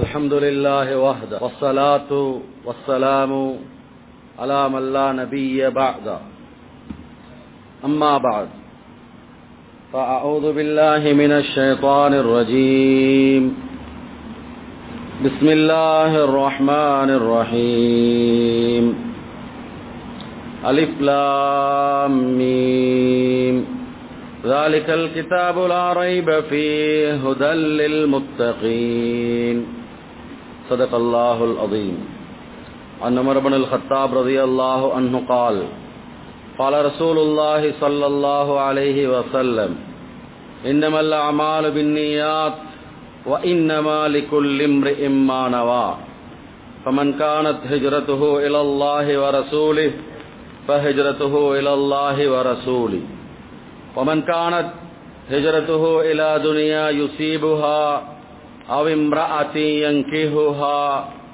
الحمد لله وحده والصلاة والسلام على من لا نبي بعد أما بعد فأعوذ بالله من الشيطان الرجيم بسم الله الرحمن الرحيم ألف لام ميم ذلك الكتاب لا ريب فيه هدى للمتقين صدق الله العظيم عن عمر بن الخطاب رضي الله عنه قال قال رسول الله صلى الله عليه وسلم إنما الأعمال بالنيات وإنما لكل امرئ ما نوى فمن كانت هجرته إلى الله ورسوله فهجرته إلى الله ورسوله ومن كانت هجرته إلى دنيا يصيبها أو امرأة ينكهها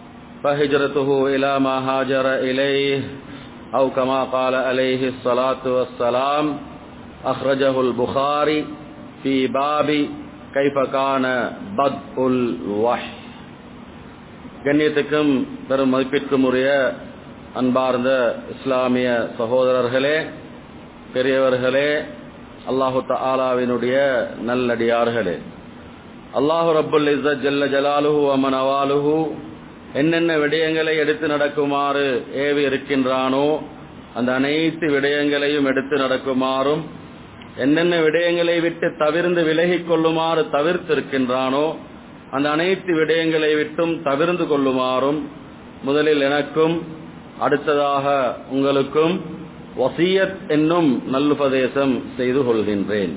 فهجرته إلى ما هاجر إليه أو كما قال عليه الصلاة والسلام أخرجه البخاري في باب كيف كان بدء الوحي கண்ணியத்துக்கும் பெரும் மதிப்பிற்கும் உரிய அன்பார்ந்த இஸ்லாமிய சகோதரர்களே பெரியவர்களே அல்லாஹு தாலாவினுடைய நல்லடியார்களே அல்லாஹு ரப்புல் இஸ்ஸத் ஜல்ல ஜலாலுஹு அமன் அவாலுஹு என்னென்ன விடயங்களை எடுத்து நடக்குமாறு ஏவி இருக்கின்றானோ அந்த அனைத்து விடயங்களையும் எடுத்து நடக்குமாறும் என்னென்ன விடயங்களை விட்டு தவிர்ந்து விலகிக் கொள்ளுமாறு தவிர்த்திருக்கின்றானோ அந்த அனைத்து விடயங்களை விட்டும் தவிர்ந்து கொள்ளுமாறும் முதலில் எனக்கும் அடுத்ததாக உங்களுக்கும் வசியத் என்னும் நல்லுபதேசம் செய்து கொள்கின்றேன்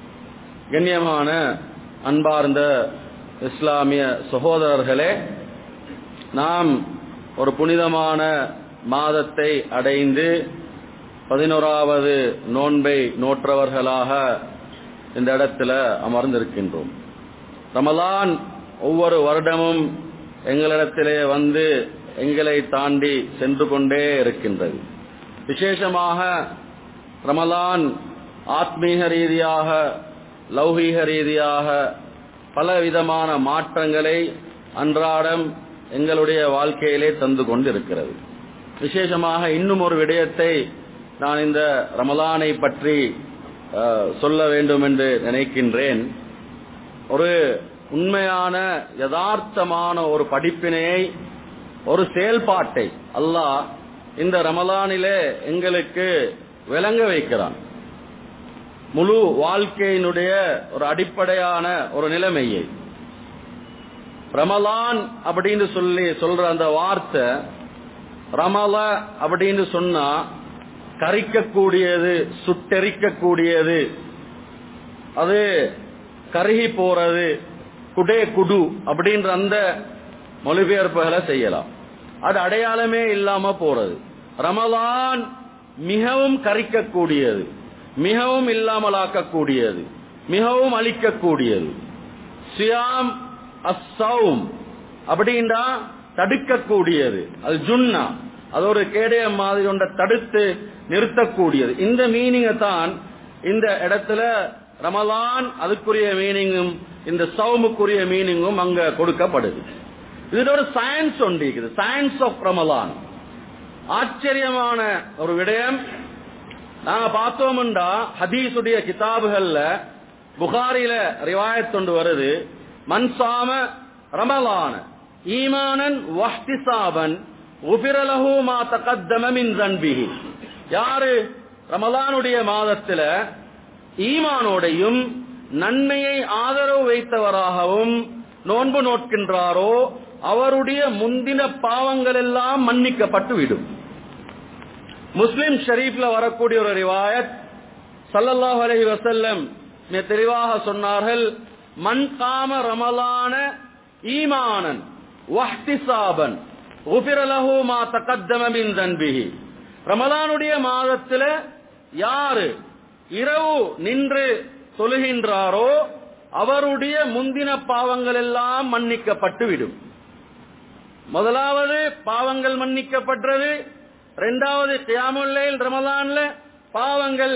கண்ணியமான அன்பார்ந்த இஸ்லாமிய சகோதரர்களே நாம் ஒரு புனிதமான மாதத்தை அடைந்து பதினோராவது நோன்பை நோற்றவர்களாக இந்த இடத்துல அமர்ந்திருக்கின்றோம் ரமலான் ஒவ்வொரு வருடமும் எங்களிடத்திலே வந்து எங்களை தாண்டி சென்று கொண்டே இருக்கின்றது விசேஷமாக ரமலான் ஆத்மீக ரீதியாக லௌகீக ரீதியாக பல விதமான மாற்றங்களை அன்றாடம் எங்களுடைய வாழ்க்கையிலே தந்து கொண்டிருக்கிறது விசேஷமாக இன்னும் ஒரு விடயத்தை நான் இந்த ரமலானை பற்றி சொல்ல வேண்டும் என்று நினைக்கின்றேன் ஒரு உண்மையான யதார்த்தமான ஒரு படிப்பினையை ஒரு செயல்பாட்டை அல்லாஹ் இந்த ரமலானிலே எங்களுக்கு விளங்க வைக்கிறான் முழு வாழ்க்கையினுடைய ஒரு அடிப்படையான ஒரு நிலைமையை ரமலான் அப்படின்னு சொல்லி சொல்ற அந்த வார்த்தை ரமல அப்படின்னு சொன்னா கரிக்கக்கூடியது சுட்டெரிக்கக்கூடியது அது கருகி போறது குடே குடு அப்படின்ற அந்த மொழிபெயர்ப்புகளை செய்யலாம் அது அடையாளமே இல்லாம போறது ரமலான் மிகவும் கரிக்கக்கூடியது மிகவும் இல்லாமலாக்கக்கூடியது மிகவும் அழிக்கக்கூடியது சியாம் அசௌம் அப்படின்றா தடுக்கக்கூடியது அது ஜுன்னா அது ஒரு கேடைய மாதிரி ஒன்றை தடுத்து நிறுத்தக்கூடியது இந்த மீனிங்கை தான் இந்த இடத்துல ரமலான் அதுக்குரிய மீனிங்கும் இந்த சவுமுக்குரிய மீனிங்கும் அங்க கொடுக்கப்படுது இதுல ஒரு சயின்ஸ் ஒன்று இருக்குது சயின்ஸ் ஆஃப் ரமலான் ஆச்சரியமான ஒரு விடயம் நாங்க பார்த்தோம்டா ஹதீஸுடைய கிதாபுகள்ல புகாரில ரிவாயத் கொண்டு வருது மன்சாம ரமலான ஈமானன் வஹ்திசாபன் உபிரலஹு மா தகத்தம மின் தன்பிஹி யாரு ரமலானுடைய மாதத்துல ஈமானோடையும் நன்மையை ஆதரவு வைத்தவராகவும் நோன்பு நோட்கின்றாரோ அவருடைய முந்தின பாவங்கள் எல்லாம் மன்னிக்கப்பட்டு விடும் முஸ்லிம் ஷரீப்ல வரக்கூடிய ஒரு ரிவாயத் சல்லல்லாஹு அலஹி வசல்லம் மிக தெளிவாக சொன்னார்கள் மண் காம ரமலான ஈமானன் வஹ்திசாபன் உபிரலஹு மா தகத்தம மின் தன்பிஹி ரமலானுடைய மாதத்துல யாரு இரவு நின்று தொழுகின்றாரோ அவருடைய முந்தின பாவங்கள் எல்லாம் மன்னிக்கப்பட்டு விடும் முதலாவது பாவங்கள் மன்னிக்கப்பட்டது இரண்டாவது கியாமுல்லைல் ரமலான்ல பாவங்கள்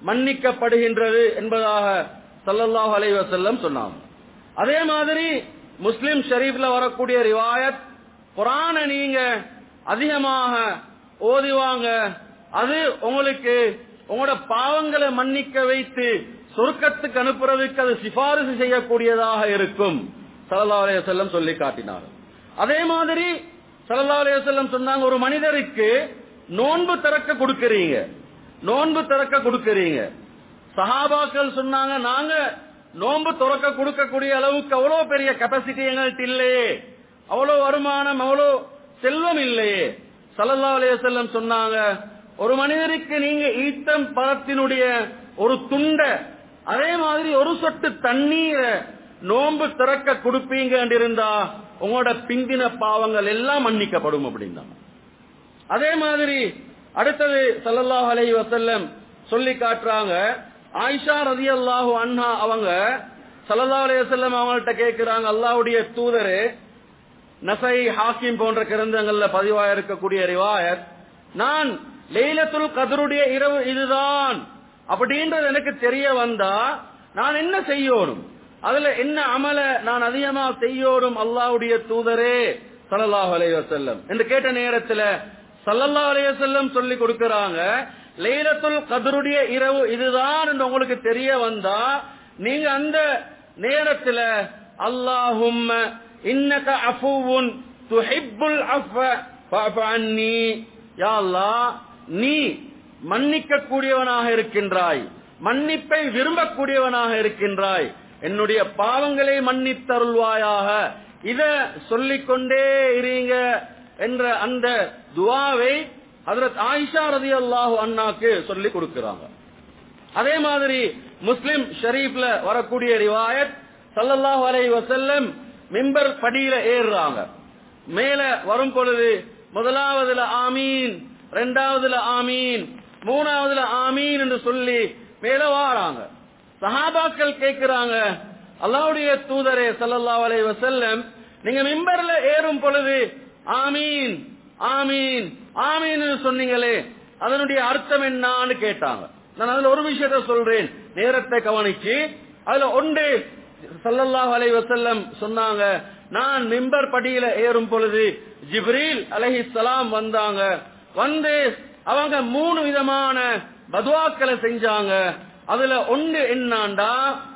மன்னிக்கப்படுகின்றது என்பதாக சல்லல்லாஹு அலைஹி வஸல்லம் சொன்னாங்க அதே மாதிரி முஸ்லிம் ஷரீஃப்ல வரக்கூடிய ரிவாயத் குரான நீங்க அதிகமாக ஓதிவாங்க அது உங்களுக்கு உங்களோட பாவங்களை மன்னிக்க வைத்து சொர்க்கத்துக்கு அனுப்புறதுக்கு அது சிபாரிசு செய்யக்கூடியதாக இருக்கும் சல்லா அலைய செல்லம் சொல்லி காட்டினார் அதே மாதிரி சல்லா அலைய செல்லம் சொன்னாங்க ஒரு மனிதருக்கு நோன்பு திறக்க கொடுக்கறீங்க நோன்பு திறக்க கொடுக்கறீங்க சஹாபாக்கள் சொன்னாங்க நாங்க நோன்பு துறக்க கொடுக்கக்கூடிய அளவுக்கு அவ்வளவு பெரிய கெப்பாசிட்டி எங்கள்கிட்ட இல்லையே அவ்வளவு வருமானம் அவ்வளவு செல்வம் இல்லையே சல்லல்லா அலைய செல்லம் சொன்னாங்க ஒரு மனிதருக்கு நீங்க ஈத்தம் பழத்தினுடைய ஒரு துண்ட அதே மாதிரி ஒரு சொட்டு தண்ணீரை நோன்பு திறக்க கொடுப்பீங்க இருந்தா உங்களோட பிந்தின பாவங்கள் எல்லாம் மன்னிக்கப்படும் அப்படின்னா அதே மாதிரி அடுத்தது சல்லல்லாஹு அலைஹி வஸல்லம் சொல்லி காட்டுறாங்க ஆயிஷா ரதியல்லாஹு அன்ஹா அவங்க சல்லல்லாஹு அலைஹி வஸல்லம் அவங்கள்ட்ட கேக்குறாங்க அல்லாஹ்வுடைய தூதரே நசை ஹாக்கிம் போன்ற கிரந்தங்கள்ல பதிவாக இருக்கக்கூடிய ரிவாயத் நான் லைலத்துல் கதருடைய இரவு இதுதான் அப்படின்றது எனக்கு தெரிய வந்தா நான் என்ன செய்யணும் அதுல என்ன அமல நான் அதிகமா செய்யணும் அல்லாஹ்வுடைய தூதரே சல்லல்லாஹு அலைஹி வஸல்லம் என்று கேட்ட நேரத்துல சல்லல்லாஹு அலைஹி வஸல்லம் சொல்லி கொடுக்கறாங்க லைலத்துல் கதருடைய இரவு இதுதான் என்று உங்களுக்கு தெரிய வந்தா நீங்க அந்த நேரத்துல அல்லாஹும்ம இன்னக அஃபுவுன் துஹிப்புல் அஃப ஃபஅஃபு அன்னி யா அல்லாஹ் நீ மன்னிக்க கூடியவனாக இருக்கின்றாய் மன்னிப்பை விரும்பக்கூடியவனாக இருக்கின்றாய் என்னுடைய பாவங்களை மன்னித்தருள்வாயாக இத சொல்லிக்கொண்டே இருங்க என்ற அந்த துவாவை ஹதரத் ஆயிஷா ரதி அல்லாஹு அண்ணாக்கு சொல்லி கொடுக்கிறாங்க அதே மாதிரி முஸ்லிம் ஷரீஃப்ல வரக்கூடிய ரிவாயத் சல்லல்லாஹு அலைஹி வஸல்லம் மிம்பர் படியில ஏறுறாங்க மேல வரும் பொழுது முதலாவதுல ஆமீன் இரண்டாவதுல ஆமீன் மூணாவதுல ஆமீன் என்று சொல்லி மேல வாராங்க சஹாபாக்கள் கேட்கிறாங்க அல்லாஹ்வுடைய தூதரே ஸல்லல்லாஹு அலைஹி வஸல்லம் நீங்க மிம்பர்ல ஏறும் பொழுது ஆமீன் ஆமீன் ஆமீன் சொன்னீங்களே அதனுடைய அர்த்தம் என்னன்னு கேட்டாங்க நான் அதுல ஒரு விஷயத்த சொல்றேன் நேரத்தை கவனிச்சு அதுல ஒன்று சல்லல்லாஹு அலைஹி வஸல்லம் சொன்னாங்க நான் மிம்பர் படியில ஏறும் பொழுது ஜிப்ரீல் அலைஹிஸ்ஸலாம் வந்தாங்க வந்து அவங்க மூணு விதமான பதுவாக்களை செஞ்சாங்க அதுல ஒன்று என்னாண்டா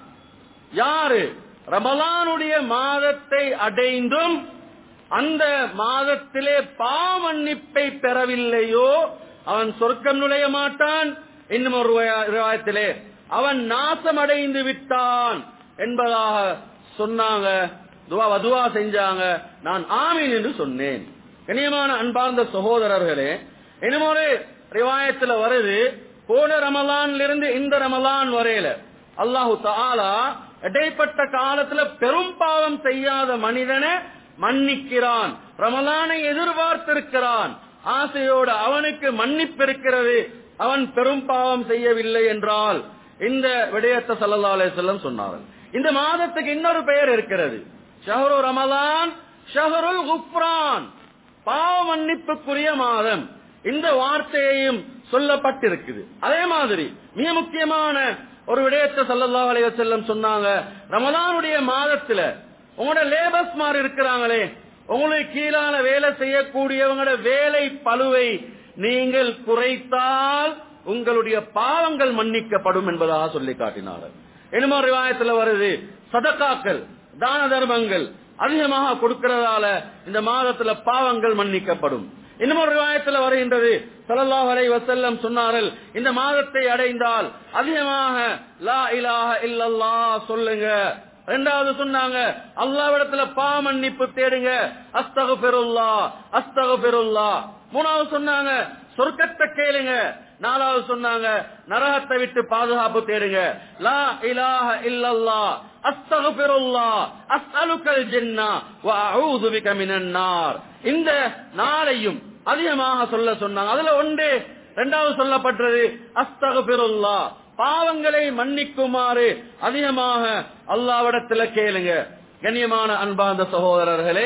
யாரு ரமலானுடைய மாதத்தை அடைந்தும் அந்த மாதத்திலே பாவமன்னிப்பை பெறவில்லையோ அவன் சொர்க்கம் நுழைய மாட்டான் இன்னும் ஒரு ரிவாயத்திலே அவன் நாசமடைந்து விட்டான் என்பதாக சொன்னாங்க துவா வதுவா செஞ்சாங்க நான் ஆமீன் என்று சொன்னேன் கனியமான அன்பார்ந்த சகோதரர்களே இன்னும் ஒரு ரிவாயத்துல வருது போன ரமலான்ல இருந்து இந்த ரமலான் வரையில அல்லாஹு தாலா இடைப்பட்ட காலத்துல பெரும் பாவம் செய்யாத மனிதனை மன்னிக்கிறான் ரமலானை எதிர்பார்த்திருக்கிறான் ஆசையோடு அவனுக்கு மன்னிப்பு இருக்கிறது அவன் பெரும் பாவம் செய்யவில்லை என்றால் இந்த விடயத்தை சல்லா அலிசல்லம் சொன்னார்கள் இந்த மாதத்துக்கு இன்னொரு பெயர் இருக்கிறது ஷஹரு ரமலான் ஷஹருல் குப்ரான் பாவ மன்னிப்புக்குரிய மாதம் இந்த வார்த்தையையும் சொல்லப்பட்டிருக்குது அதே மாதிரி மிக முக்கியமான ஒரு விடயத்தை சல்லல்லா அலைய செல்லம் சொன்னாங்க ரமலானுடைய மாதத்துல உங்களோட லேபர்ஸ் மாதிரி இருக்கிறாங்களே உங்களுக்கு கீழான வேலை செய்யக்கூடியவங்களோட வேலை பழுவை நீங்கள் குறைத்தால் உங்களுடைய பாவங்கள் மன்னிக்கப்படும் என்பதாக சொல்லி காட்டினார்கள் என்னமோ ரிவாயத்துல வருது சதக்காக்கள் தான தர்மங்கள் அதிகமாக கொடுக்கிறதால இந்த மாதத்துல பாவங்கள் மன்னிக்கப்படும் இன்னும் ஒரு ரிவாயத்துல வருகின்றது சல்லல்லாஹு அலைஹி வஸல்லம் சொன்னார்கள் இந்த மாதத்தை அடைந்தால் அதிகமாக லா இலாஹ இல்லல்லாஹ் சொல்லுங்க ரெண்டாவது சொன்னாங்க அல்லாவிடத்துல பா மன்னிப்பு தேடுங்க அஸ்தகுபிருல்லா அஸ்தகுபிருல்லா மூணாவது சொன்னாங்க சொர்க்கத்தை கேளுங்க நாலாவது சொன்னாங்க நரகத்தை விட்டு பாதுகாப்பு தேடுங்க லா இலாஹ இல்லல்லா அஸ்தகுபிருல்லா அஸ்அலுக்கல் ஜென்னா வ அஊது பிக மினன் நார் இந்த நாளையும் அதிகமாக சொல்ல சொன்னாங்க அதுல ஒன்று இரண்டாவது சொல்லப்பட்டது அஸ்தகுபிருல்லா பாவங்களை மன்னிக்குமாறு அதிகமாக அல்லாவிடத்துல கேளுங்க கண்ணியமான அன்பார்ந்த சகோதரர்களே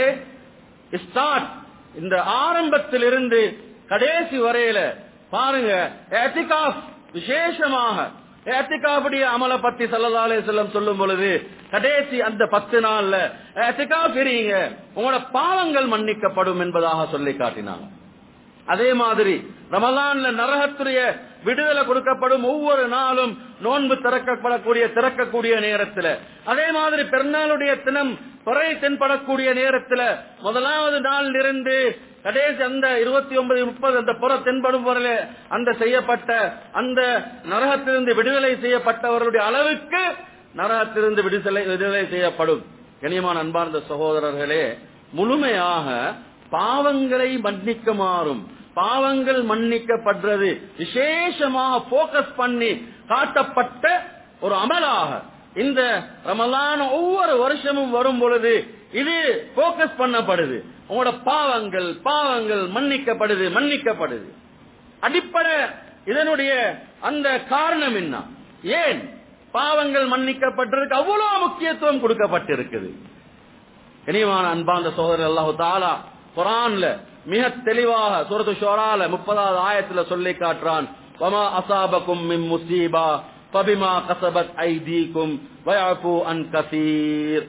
ஸ்டார்ட் இந்த ஆரம்பத்திலிருந்து கடைசி வரையில பாருங்க ஏத்திகாஃப் விசேஷமாக ஏத்திகாஃபுடைய அமலை பத்தி சல்லல்லாலே செல்லம் சொல்லும் பொழுது கடைசி அந்த பத்து நாள்ல பிரிங்க உங்களோட பாவங்கள் மன்னிக்கப்படும் என்பதாக சொல்லி காட்டினாங்க அதே மாதிரி ரமலான்ல நரகத்துடைய விடுதலை கொடுக்கப்படும் ஒவ்வொரு நாளும் நோன்பு திறக்கப்படக்கூடிய திறக்கக்கூடிய நேரத்துல அதே மாதிரி பெருநாளுடைய தினம் குறை தென்படக்கூடிய நேரத்துல முதலாவது நாளில் இருந்து கடைசி அந்த இருபத்தி ஒன்பது முப்பது அந்த புற தென்படும் வரையில அந்த செய்யப்பட்ட அந்த நரகத்திலிருந்து விடுதலை செய்யப்பட்டவர்களுடைய அளவுக்கு நரகத்திலிருந்து விடுதலை விடுதலை செய்யப்படும் கனியமான அன்பார்ந்த சகோதரர்களே முழுமையாக பாவங்களை மன்னிக்குமாறும் பாவங்கள் மன்னிக்கப்படுறது விசேஷமாக போக்கஸ் பண்ணி காட்டப்பட்ட ஒரு அமலாக இந்த ரமலான ஒவ்வொரு வருஷமும் வரும் பொழுது இது போக்கஸ் பண்ணப்படுது உங்களோட பாவங்கள் பாவங்கள் மன்னிக்கப்படுது மன்னிக்கப்படுது அடிப்படை இதனுடைய அந்த காரணம் என்ன ஏன் பாவங்கள் மன்னிக்கப்பட்டிருக்கு அவ்வளவு முக்கியத்துவம் கொடுக்கப்பட்டிருக்குது இனியமான அன்பாந்த சோதரர் அல்லாஹு தாலா குரான்ல மிக தெளிவாக சூரத்து ஷோரால முப்பதாவது ஆயத்துல சொல்லி காட்டுறான் வமா அசாபக்கும் மின் முசீபா பபிமா கசபத் ஐதீக்கும் வயாபு அன் கசீர்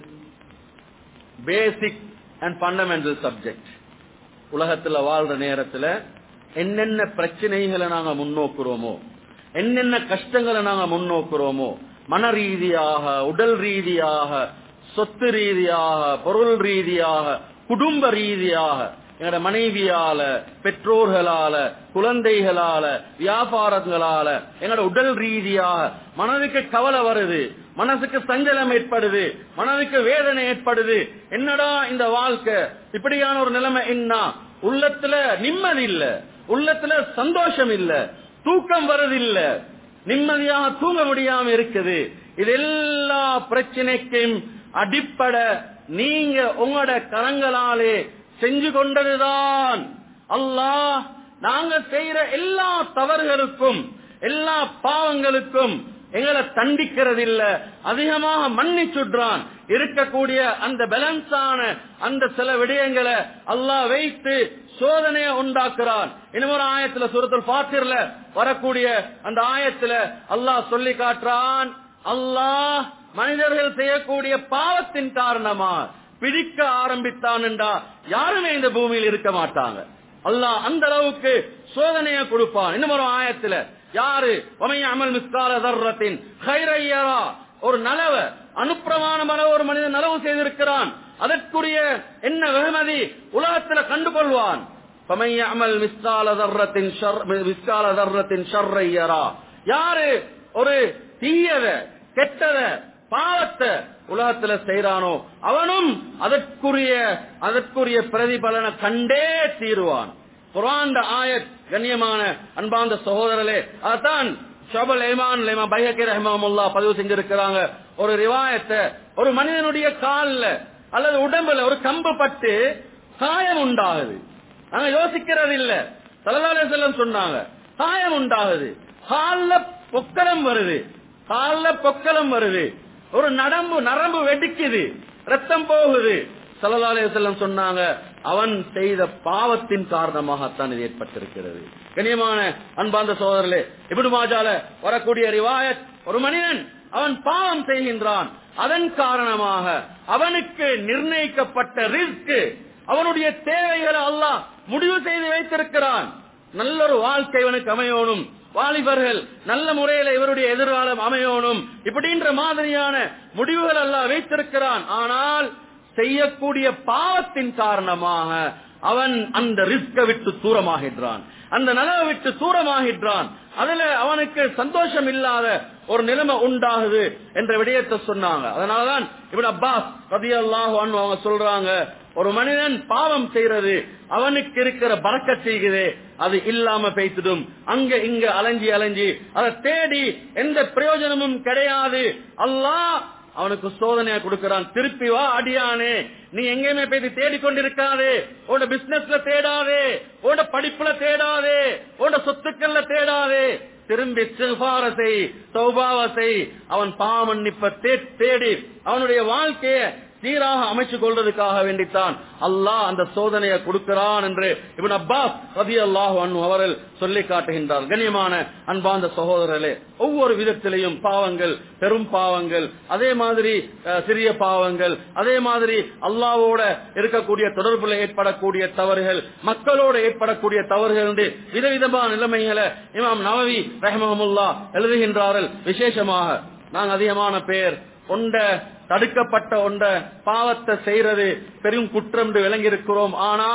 பேசிக் அண்ட் ஃபண்டமெண்டல் சப்ஜெக்ட் உலகத்துல வாழ்ற நேரத்துல என்னென்ன பிரச்சனைகளை நாங்க முன்னோக்குறோமோ என்னென்ன கஷ்டங்களை நாங்க முன்னோக்குறோமோ மன ரீதியாக உடல் ரீதியாக சொத்து ரீதியாக பொருள் ரீதியாக குடும்ப ரீதியாக எங்களோட மனைவியால பெற்றோர்களால குழந்தைகளால வியாபாரங்களால எங்களோட உடல் ரீதியாக மனதுக்கு கவலை வருது மனசுக்கு சஞ்சலம் ஏற்படுது மனதுக்கு வேதனை ஏற்படுது என்னடா இந்த வாழ்க்கை இப்படியான ஒரு நிலைமை என்ன உள்ளத்துல நிம்மதி இல்ல உள்ளத்துல சந்தோஷம் இல்ல தூக்கம் வருதில்ல நிம்மதியாக தூங்க முடியாம இருக்குது இது எல்லா பிரச்சனைக்கும் அடிப்படை நீங்க உங்களோட கரங்களாலே செஞ்சு கொண்டதுதான் அல்லாஹ் நாங்க செய்யற எல்லா தவறுகளுக்கும் எல்லா பாவங்களுக்கும் எங்களை தண்டிக்கிறது இல்ல அதிகமாக மன்னிச்சுடுறான் இருக்கக்கூடிய அந்த பேலன்ஸான அந்த சில விடயங்களை அல்லாஹ் வைத்து சோதனையை உண்டாக்குறான் இன்னொரு ஆயத்துல சுரத்தில் பாத்திரல வரக்கூடிய அந்த ஆயத்துல அல்லாஹ் சொல்லி காட்டுறான் அல்லாஹ் மனிதர்கள் செய்யக்கூடிய பாவத்தின் காரணமா பிடிக்க ஆரம்பித்தான் என்றா யாருமே இந்த பூமியில் இருக்க மாட்டாங்க அல்லாஹ் அந்த அளவுக்கு சோதனையை கொடுப்பான் இன்னும் ஒரு ஆயத்துல யாரு அமல் மிஸ்கால தர்றத்தின் கைரையரா ஒரு நலவ அனுப்பிரமாணமான ஒரு மனிதன் நலவு செய்திருக்கிறான் அதற்குரிய என்ன வெகுமதி உலகத்துல கண்டுகொள்வான் அமல் மிஸ்கால தர்றத்தின் மிஸ்கால தர்றத்தின் ஷர்ரையரா யாரு ஒரு தீயத கெட்டத பாவத்தை உலகத்துல செய்யறானோ அவனும் அதற்குரிய அதற்குரிய பிரதிபலனை கண்டே தீருவான் குரான் ஆயத் கண்ணியமான அன்பாந்த சகோதரர்களே அதான் ஷபல் ஏமான் லேமா பைஹக்கி ரஹ்மாமுல்லா பதிவு செஞ்சிருக்கிறாங்க ஒரு ரிவாயத்தை ஒரு மனிதனுடைய கால்ல அல்லது உடம்புல ஒரு கம்பு பட்டு காயம் உண்டாகுது நாங்க யோசிக்கிறது இல்ல தலதாலே செல்லம் சொன்னாங்க காயம் உண்டாகுது கால்ல பொக்கலம் வருது கால்ல பொக்கலம் வருது ஒரு நடம்பு நரம்பு வெடிக்குது ரத்தம் போகுது சல்லல்லாஹு செல்லம் சொன்னாங்க அவன் செய்த பாவத்தின் காரணமாகத்தான் இது ஏற்பட்டிருக்கிறது கண்ணியமான அன்பார்ந்த சோதரர்களே இப்னு மாஜால வரக்கூடிய ரிவாயத் ஒரு மனிதன் அவன் பாவம் செய்கின்றான் அதன் காரணமாக அவனுக்கு நிர்ணயிக்கப்பட்ட ரிஸ்க் அவனுடைய தேவைகளை அல்லாஹ் முடிவு செய்து வைத்திருக்கிறான் நல்ல ஒரு வாழ்க்கை இவனுக்கு அமையணும் வாலிபர்கள் நல்ல முறையில இவருடைய எதிர்காலம் அமையணும் இப்படின்ற மாதிரியான முடிவுகள் எல்லாம் வைத்திருக்கிறான் ஆனால் செய்யக்கூடிய பாவத்தின் காரணமாக அவன் அந்த ரிஸ்க விட்டு தூரமாகின்றான் அந்த நலவை விட்டு தூரமாகின்றான் அதுல அவனுக்கு சந்தோஷம் இல்லாத ஒரு நிலைமை உண்டாகுது என்ற விடயத்தை சொன்னாங்க அதனாலதான் இவன் அப்பாஸ் ரதி அவங்க சொல்றாங்க ஒரு மனிதன் பாவம் செய்யறது அவனுக்கு இருக்கிற பறக்க செய்கிறே அது இல்லாம பேசிடும் அங்க இங்க அலைஞ்சி அலைஞ்சி அதை தேடி எந்த பிரயோஜனமும் கிடையாது அல்லாஹ் அவனுக்கு சோதனையா கொடுக்கிறான் திருப்பி வா அடியானே நீ எங்கேயுமே போய் தேடிக்கொண்டிருக்காதே உன்னோட பிசினஸ்ல தேடாதே உன்னோட படிப்புல தேடாதே உன்னோட சொத்துக்கள்ல தேடாதே திரும்பி செய் சௌபாவ செய் அவன் பாவமன்னிப்ப தேடி அவனுடைய வாழ்க்கைய சீராக அமைச்சு கொள்வதற்காக வேண்டித்தான் அல்லாஹ் அந்த சோதனையை கொடுக்கிறான் என்று இவன் அப்பாஸ் ரதி அல்லாஹ் அவர்கள் சொல்லி காட்டுகின்றார் கண்ணியமான அன்பார்ந்த சகோதரர்களே ஒவ்வொரு விதத்திலையும் பாவங்கள் பெரும் பாவங்கள் அதே மாதிரி அஹ், சிறிய பாவங்கள் அதே மாதிரி அல்லாவோட இருக்கக்கூடிய தொடர்புல ஏற்படக்கூடிய தவறுகள் மக்களோட ஏற்படக்கூடிய தவறுகள் என்று விதவிதமான நிலைமைகளை இமாம் நவவி ரஹமஹமுல்லா எழுதுகின்றார்கள் விசேஷமாக நாங்க அதிகமான பேர் ஒண்ட தடுக்கப்பட்ட ஒண்ட பாவத்தை செய்யறது பெரும் குற்றம் என்று விளங்கி இருக்கிறோம் ஆனா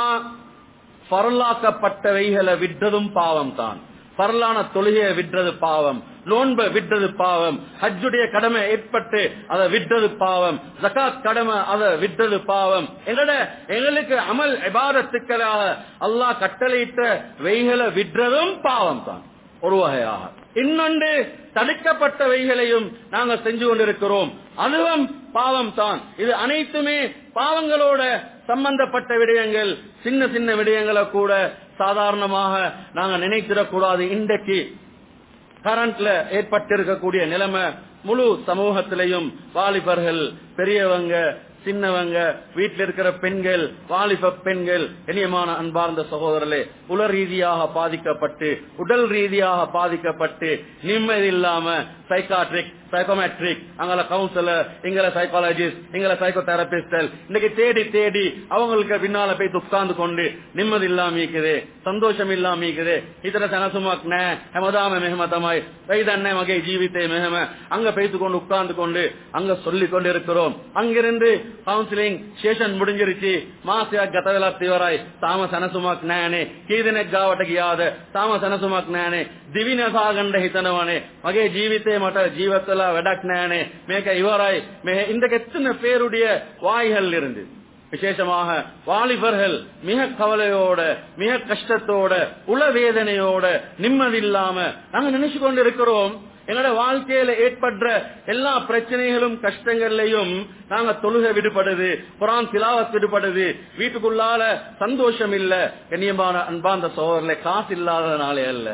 பரலாக்கப்பட்டவைகளை விட்டதும் பாவம் தான் பரலான தொழுகையை விற்றது பாவம் நோன்பை விற்றது பாவம் ஹஜ்ஜுடைய கடமை ஏற்பட்டு அதை விற்றது பாவம் ஜகாத் கடமை அதை விற்றது பாவம் எங்கட எங்களுக்கு அமல் இபாதத்துக்களாக அல்லாஹ் கட்டளையிட்ட வெய்களை விற்றதும் பாவம் தான் ஒரு வகையாக இன்னொன்று தடுக்கப்பட்டவைகளையும் நாங்கள் செஞ்சு கொண்டிருக்கிறோம் அதுவும் பாவம் தான் இது அனைத்துமே பாவங்களோட சம்பந்தப்பட்ட விடயங்கள் சின்ன சின்ன விடயங்களை கூட சாதாரணமாக நாங்க நினைத்திடக்கூடாது இன்றைக்கு கரண்ட்ல ஏற்பட்டிருக்கக்கூடிய நிலைமை முழு சமூகத்திலையும் வாலிபர்கள் பெரியவங்க சின்னவங்க வீட்டில் இருக்கிற பெண்கள் வாலிப பெண்கள் இனியமான அன்பார்ந்த சகோதரர்களே உல ரீதியாக பாதிக்கப்பட்டு உடல் ரீதியாக பாதிக்கப்பட்டு நிம்மதி இல்லாம சைக்காட்ரிக் சைக்கோமெட்ரிக் அங்கள கவுன்சிலர் இங்கள சைக்காலஜிஸ்ட் இங்கள சைக்கோ தெரபிஸ்டல் இன்னைக்கு தேடி தேடி அவங்களுக்கு பின்னால போய் உட்கார்ந்து கொண்டு நிம்மதி இல்லாம இருக்குது சந்தோஷம் இல்லாம இருக்குது இத்தனை சனசுமாக் நே ஹெமதாம மெஹமதமாய் வைதன்ன மகை ஜீவித்தே மெஹம அங்க பேசி கொண்டு உட்கார்ந்து கொண்டு அங்க சொல்லிக் கொண்டு இருக்கிறோம் அங்கிருந்து கவுன்சிலிங் சேஷன் முடிஞ்சிருச்சு மாசியா ಗತವೆಲ ತೀವರಾಯ್ ತಾಮ ಸನಸುಮಕ್ ನ್ಯಾಯನೆ ಕೀದಿನ ಗಾವಟಗೆ ಯಾದ ತಾಮ ಸನಸುಮಕ್ ನ್ಯಾಯನೆ ದಿವಿನ ಸಾಗಂಡ ಹಿತನವನೆ ಮಗೆ ಜೀವಿತೆ ಮಠ ಜೀವத்தல வெடக் ನ್ಯಾಯನೆ மேக இவராய் மே இந்த எத்தனை பேருடைய வாய்கள் இருந்து விசேஷமாக வாலிபர்கள் மிக கவலையோட மிக கஷ்டத்தோட உளவேதனையோட நிம்மதி இல்லாம நாங்க நினைச்சு கொண்டு இருக்கிறோம் எங்களோட வாழ்க்கையில ஏற்படுற எல்லா பிரச்சனைகளும் கஷ்டங்கள்லயும் நாங்க தொழுகை விடுபடுது குரான் திலாவத் விடுபடுது வீட்டுக்குள்ளால சந்தோஷம் இல்ல கண்ணியமான அன்பாந்த சோதரில் காசு இல்லாதனாலே அல்ல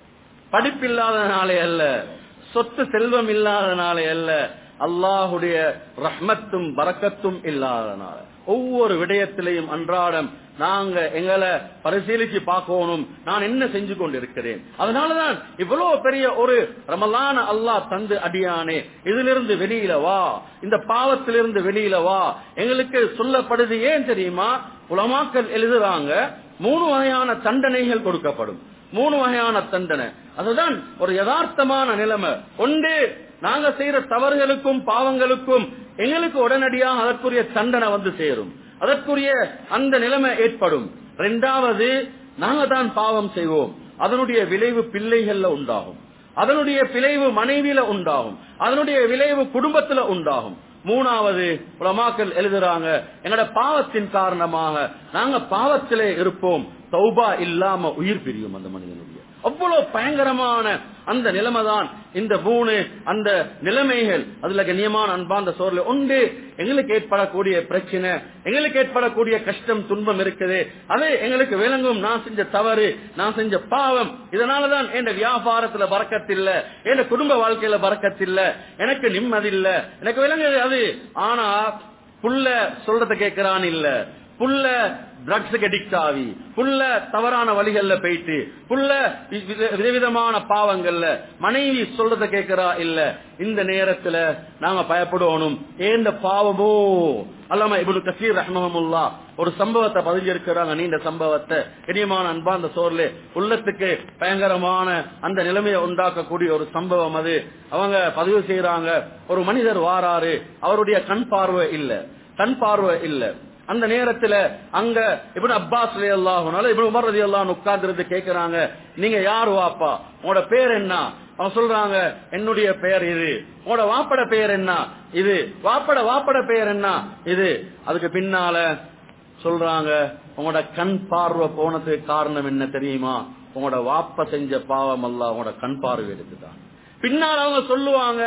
படிப்பில்லாதனாலே அல்ல சொத்து செல்வம் இல்லாதனாலே அல்ல அல்லாஹுடைய ரஹ்மத்தும் பரக்கத்தும் இல்லாதனால ஒவ்வொரு விடயத்திலையும் அன்றாடம் நாங்க எங்களை பரிசீலிச்சு பார்க்கணும் நான் என்ன செஞ்சு கொண்டிருக்கிறேன் அதனாலதான் இவ்வளவு பெரிய ஒரு ரமலான அல்லாஹ் தந்து அடியானே இதிலிருந்து வெளியில வா இந்த பாவத்திலிருந்து வெளியில வா எங்களுக்கு சொல்லப்படுது ஏன் தெரியுமா உலமாக்கள் எழுதுறாங்க மூணு வகையான தண்டனைகள் கொடுக்கப்படும் மூணு வகையான தண்டனை அதுதான் ஒரு யதார்த்தமான நிலைமை ஒன்று நாங்க செய்யற தவறுகளுக்கும் பாவங்களுக்கும் எங்களுக்கு உடனடியாக அதற்குரிய தண்டனை வந்து சேரும் அதற்குரிய அந்த நிலைமை ஏற்படும் இரண்டாவது நாங்க தான் பாவம் செய்வோம் அதனுடைய விளைவு பிள்ளைகள்ல உண்டாகும் அதனுடைய விளைவு மனைவியில உண்டாகும் அதனுடைய விளைவு குடும்பத்துல உண்டாகும் மூணாவது உலமாக்கள் எழுதுறாங்க எங்கட பாவத்தின் காரணமாக நாங்க பாவத்திலே இருப்போம் சௌபா இல்லாம உயிர் பிரியும் அந்த மனிதனுடைய அவ்வளவு பயங்கரமான அந்த நிலைமைதான் இந்த மூணு அந்த நிலைமைகள் அதுல கண்ணியமான அன்பாந்த சோர்ல உண்டு எங்களுக்கு ஏற்படக்கூடிய பிரச்சனை எங்களுக்கு ஏற்படக்கூடிய கஷ்டம் துன்பம் இருக்குது அது எங்களுக்கு விளங்கும் நான் செஞ்ச தவறு நான் செஞ்ச பாவம் இதனாலதான் என் வியாபாரத்துல பறக்கத்தில்ல என் குடும்ப வாழ்க்கையில பறக்கத்தில்ல எனக்கு நிம்மதி இல்ல எனக்கு விளங்குது அது ஆனா புள்ள சொல்றத கேட்கிறான் இல்ல புள்ள ட்ரக்ஸுக்கு அடிக்ட் ஆகி புள்ள தவறான வழிகள்ல போயிட்டு புள்ள வி- வி- விதவிதமான பாவங்கள்ல மனைவி சொல்றத கேட்கிறா இல்ல இந்த நேரத்துல நாங்க பயப்படணும் ஏந்த பாவமோ அல்லாம இப்னு கசீர் ரஹ்மஹமுல்லா ஒரு சம்பவத்தை பதிஞ்சிருக்கிறாங்க நீண்ட சம்பவத்தை இனியமான அன்பாந்த சோர்ல உள்ளத்துக்கு பயங்கரமான அந்த நிலைமையை உண்டாக்கக்கூடிய ஒரு சம்பவம் அது அவங்க பதிவு செய்யறாங்க ஒரு மனிதர் வாராரு அவருடைய கண் பார்வை இல்ல கண் பார்வை இல்ல அந்த நேரத்துல அங்க இவன் அப்பாஸ் அல்லாஹனால இவன் உமர் ரதி அல்லாஹ் உட்கார்ந்து கேக்குறாங்க நீங்க யாரு வாப்பா உங்களோட பேர் என்ன அவன் சொல்றாங்க என்னுடைய பெயர் இது உங்களோட வாப்பட பெயர் என்ன இது வாப்பட வாப்பட பெயர் என்ன இது அதுக்கு பின்னால சொல்றாங்க உங்களோட கண் பார்வை போனதுக்கு காரணம் என்ன தெரியுமா உங்களோட வாப்ப செஞ்ச பாவம் அல்ல உங்களோட கண் பார்வை எடுத்துதான் பின்னால் அவங்க சொல்லுவாங்க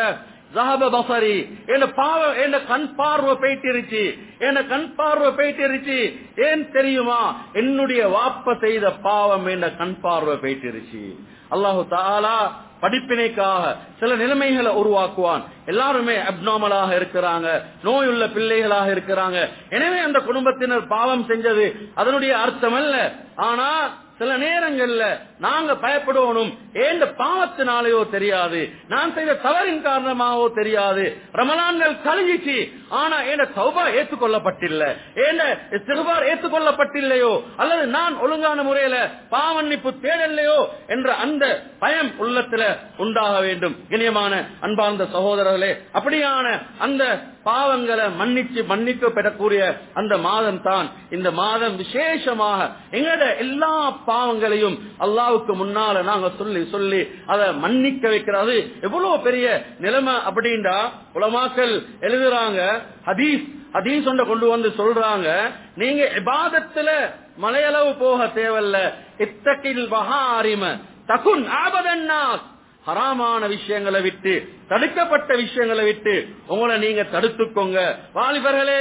ஜஹப பசரி என்ன பாவ என்ன கண் பார்வை போயிட்டிருச்சு என்ன கண் பார்வை போயிட்டிருச்சு ஏன் தெரியுமா என்னுடைய வாப்ப செய்த பாவம் என்ன கண் பார்வை போயிட்டிருச்சு அல்லாஹு தாலா படிப்பினைக்காக சில நிலைமைகளை உருவாக்குவான் எல்லாருமே அப்நார்மலாக இருக்கிறாங்க நோயுள்ள பிள்ளைகளாக இருக்கிறாங்க எனவே அந்த குடும்பத்தினர் பாவம் செஞ்சது அதனுடைய அர்த்தம் அல்ல ஆனா சில நேரங்கள்ல நாங்க பயப்படணும் ஏந்த பாவத்தினாலேயோ தெரியாது நான் செய்த தவறின் காரணமாகவோ தெரியாது ரமலான்கள் கழிஞ்சிச்சு ஆனா ஏன சௌபா ஏற்றுக்கொள்ளப்பட்டில்ல ஏன சிறுபார் ஏற்றுக்கொள்ளப்பட்டில்லையோ அல்லது நான் ஒழுங்கான முறையில பாவன்னிப்பு தேடலையோ என்ற அந்த பயம் உள்ளத்துல உண்டாக வேண்டும் இனியமான அன்பார்ந்த சகோதரர்களே அப்படியான அந்த பாவங்களை மன்னிச்சு மன்னிக்க பெறக்கூடிய அந்த மாதம் தான் இந்த மாதம் விசேஷமாக எங்களோட எல்லா பாவங்களையும் அல்லாவுக்கு முன்னால நாங்க சொல்லி சொல்லி அதை மன்னிக்க வைக்கிறது எவ்வளவு பெரிய நிலைமை அப்படின்றா உலமாக்கள் எழுதுறாங்க ஹதீஸ் ஹதீஸ் ஒன்றை கொண்டு வந்து சொல்றாங்க நீங்க இபாதத்துல மலையளவு போக தேவையில்ல இத்தகில் வஹாரிம தகுன் ஆபதன்னாஸ் ஹராமான விஷயங்களை விட்டு தடுக்கப்பட்ட விஷயங்களை விட்டு உங்களை நீங்க தடுத்துக்கோங்க வாலிபர்களே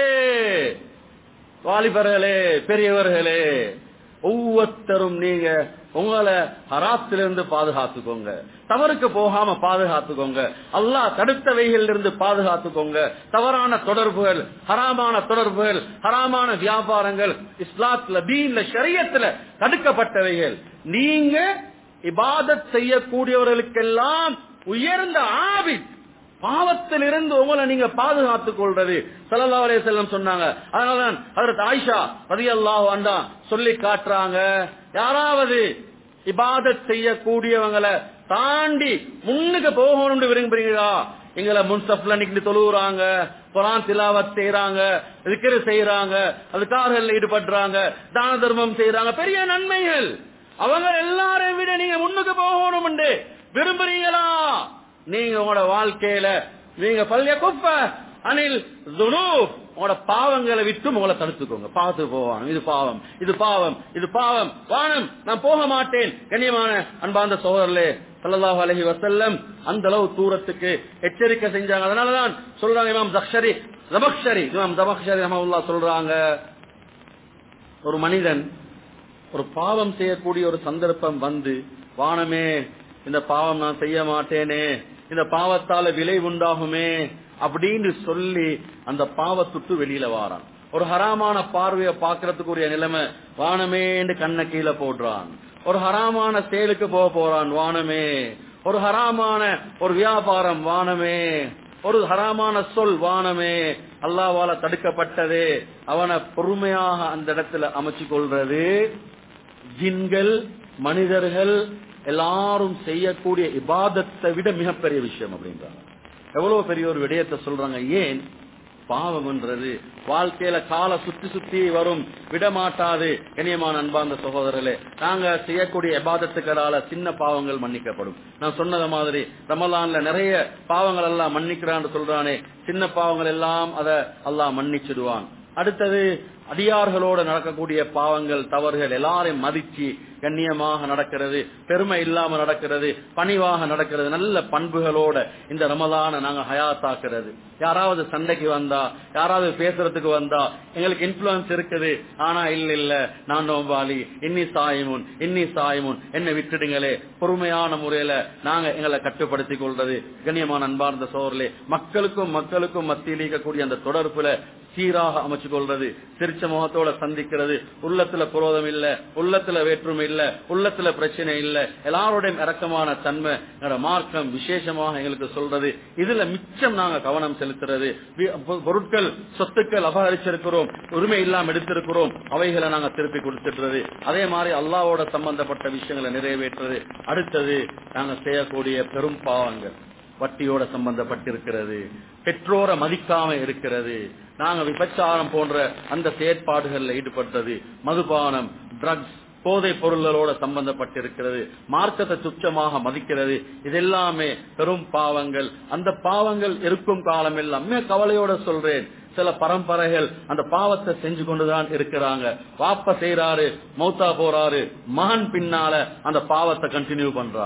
வாலிபர்களே பெரியவர்களே ஒவ்வொருத்தரும் நீங்க உங்களை ஹராத்திலிருந்து பாதுகாத்துக்கோங்க தவறுக்கு போகாம பாதுகாத்துக்கோங்க அல்லாஹ் தடுத்தவைகள் இருந்து பாதுகாத்துக்கோங்க தவறான தொடர்புகள் ஹராமான தொடர்புகள் ஹராமான வியாபாரங்கள் இஸ்லாத்துல தீன்ல ஷரியத்துல தடுக்கப்பட்டவைகள் நீங்க இபாதத் செய்யக்கூடியவர்களுக்கெல்லாம் உயர்ந்த ஆபித் பாவத்திலிருந்து உங்களை நீங்க பாதுகாத்துக் கொள்றது சல்லா அலே செல்லம் சொன்னாங்க அதனாலதான் அதற்கு ஆயிஷா ரதி அல்லாஹ் வந்தா சொல்லி காட்டுறாங்க யாராவது இபாதத் செய்யக்கூடியவங்களை தாண்டி முன்னுக்கு போகணும்னு விரும்புறீங்களா எங்களை முன்சப்ல நிக்கிட்டு தொழுகிறாங்க குரான் திலாவத் செய்யறாங்க விக்கிர செய்யறாங்க அதுக்காக ஈடுபடுறாங்க தான தர்மம் செய்யறாங்க பெரிய நன்மைகள் அவங்க எல்லாரையும் விட நீங்க முன்னுக்கு போகணும் விரும்புறீங்களா நீங்க உங்களோட வாழ்க்கையில நீங்க பள்ளிய குப்ப அனில் துனூப் உங்களோட பாவங்களை விட்டு உங்களை தடுத்துக்கோங்க பார்த்து போவாங்க இது பாவம் இது பாவம் இது பாவம் வானம் நான் போக மாட்டேன் கண்ணியமான அன்பார்ந்த சோதரர்களே சல்லல்லாஹு அலைஹி வஸல்லம் அந்த அளவு தூரத்துக்கு எச்சரிக்கை செஞ்சாங்க அதனாலதான் சொல்றாங்க இமாம் ஜக்ஷரி ஜபக்ஷரி இமாம் ஜபக்ஷரி ரஹ்மத்துல்லாஹ் சொல்றாங்க ஒரு மனிதன் ஒரு பாவம் செய்யக்கூடிய ஒரு சந்தர்ப்பம் வந்து வானமே இந்த பாவம் நான் செய்ய மாட்டேனே இந்த பாவத்தால விலை உண்டாகுமே அப்படின்னு சொல்லி அந்த பாவத்துட்டு வெளியில வாரான் ஒரு ஹராமான பார்வையை பாக்குறதுக்குரிய நிலைமை வானமேன்னு கண்ண கீழே போடுறான் ஒரு ஹராமான செயலுக்கு போக போறான் வானமே ஒரு ஹராமான ஒரு வியாபாரம் வானமே ஒரு ஹராமான சொல் வானமே அல்லாவால தடுக்கப்பட்டது அவனை பொறுமையாக அந்த இடத்துல அமைச்சு கொள்றது ஜின்கள் மனிதர்கள் எல்லாரும் செய்யக்கூடிய இபாதத்தை விட மிகப்பெரிய விஷயம் அப்படின்றாங்க எவ்வளவு பெரிய ஒரு விடயத்தை சொல்றாங்க ஏன் பாவம்ன்றது வாழ்க்கையில கால சுத்தி சுத்தி வரும் விடமாட்டாது இனியமான அன்பார்ந்த சகோதரர்களே நாங்க செய்யக்கூடிய எபாதத்துக்களால சின்ன பாவங்கள் மன்னிக்கப்படும் நான் சொன்னது மாதிரி ரமலான்ல நிறைய பாவங்கள் எல்லாம் மன்னிக்கிறான்னு சொல்றானே சின்ன பாவங்கள் எல்லாம் அத அல்லாஹ் மன்னிச்சிடுவான் அடுத்தது அடியார்களோடு நடக்கக்கூடிய பாவங்கள் தவறுகள் எல்லாரையும் மதிச்சு கண்ணியமாக நடக்கிறது பெருமை இல்லாம நடக்கிறது பணிவாக நடக்கிறது நல்ல பண்புகளோட இந்த ரமலான நாங்க ஹயாத்தாக்குறது யாராவது சண்டைக்கு வந்தா யாராவது பேசுறதுக்கு வந்தா எங்களுக்கு இன்ஃபுளுன்ஸ் இருக்குது ஆனா இல்ல இல்ல நான் நோபாலி இன்னி சாயமுன் இன்னி சாயமுன் என்ன விட்டுடுங்களே பொறுமையான முறையில நாங்க எங்களை கட்டுப்படுத்திக் கொள்றது கண்ணியமான அன்பார்ந்த சோர்லே மக்களுக்கும் மக்களுக்கும் மத்தியில் இருக்கக்கூடிய அந்த தொடர்புல சீராக அமைச்சு கொள்றது சிரிச்ச முகத்தோட சந்திக்கிறது உள்ளத்துல குரோதம் இல்ல உள்ளத்துல வேற்றுமை இல்ல உள்ளத்துல பிரச்சனை இல்ல எல்லாரோடையும் இறக்கமான தன்மை எங்களோட மார்க்கம் விசேஷமாக எங்களுக்கு சொல்றது இதுல மிச்சம் நாங்க கவனம் செலுத்துறது வி- பொ- பொருட்கள் சொத்துக்கள் அபகரிச்சிருக்கிறோம் உரிமை இல்லாம எடுத்திருக்கிறோம் அவைகளை நாங்க திருப்பி கொடுத்துடுறது அதே மாதிரி அல்லாவோட சம்பந்தப்பட்ட விஷயங்களை நிறைவேற்றுறது அடுத்தது நாங்க செய்யக்கூடிய பெரும் பாவங்கள் வட்டியோட சம்பந்தப்பட்டிருக்கிறது பெற்றோரை மதிக்காம இருக்கிறது நாங்க விபச்சாரம் போன்ற அந்த செயற்பாடுகள்ல ஈடுபட்டது மதுபானம் ட்ரக்ஸ் போதைப் பொருள்களோட சம்பந்தப்பட்டிருக்கிறது மார்க்கத்தை துச்சமாக மதிக்கிறது இதெல்லாமே பெரும் பாவங்கள் அந்த பாவங்கள் இருக்கும் காலம் எல்லாம் மிக கவலையோட சொல்றேன் சில பரம்பரைகள் அந்த பாவத்தை செஞ்சு கொண்டுதான் இருக்கிறாங்க வாப்ப செய்யறாரு மௌத்தா போறாரு மகன் பின்னால அந்த பாவத்தை கண்டினியூ பண்றாரு